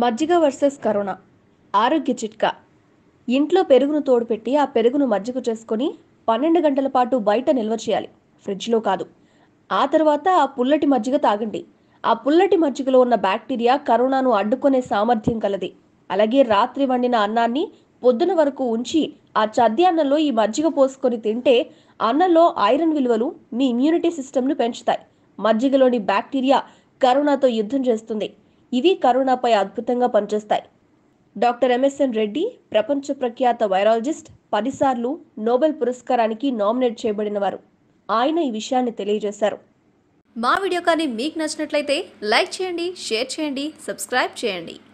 మజ్జిగ versus corona ఆరోగ్య చిట్కా ఇంట్లో పెరుగును తోడుపెట్టి ఆ పెరుగును మజ్జిగ చేసుకొని పన్నెండు గంటల పాటు బయట నిల్వ చేయాలి ఫ్రిడ్జ్లో కాదు ఆ తర్వాత ఆ పుల్లటి మజ్జిగ తాగండి ఆ పుల్లటి మజ్జిగలో ఉన్న బ్యాక్టీరియా కరోనాను అడ్డుకునే సామర్థ్యం కలది అలాగే రాత్రి వండిన అన్నాన్ని పొద్దున వరకు ఉంచి ఆ చద్ది అన్నంలో ఈ మజ్జిగ పోసుకొని తింటే అన్నంలో ఐరన్ విలువలు మీ ఇమ్యూనిటీ సిస్టమ్ను పెంచుతాయి మజ్జిగలోని బ్యాక్టీరియా కరోనాతో యుద్ధం చేస్తుంది ఇవి కరోనాపై అద్భుతంగా పనిచేస్తాయి డాక్టర్ ఎంఎస్ఎన్ రెడ్డి ప్రపంచ ప్రఖ్యాత వైరాలజిస్ట్ పదిసార్లు నోబెల్ పురస్కారానికి నామినేట్ చేయబడినవారు ఆయన ఈ విషయాన్ని తెలియజేశారు మా వీడియో కానీ మీకు నచ్చినట్లయితే లైక్ చేయండి షేర్ చేయండి సబ్స్క్రైబ్ చేయండి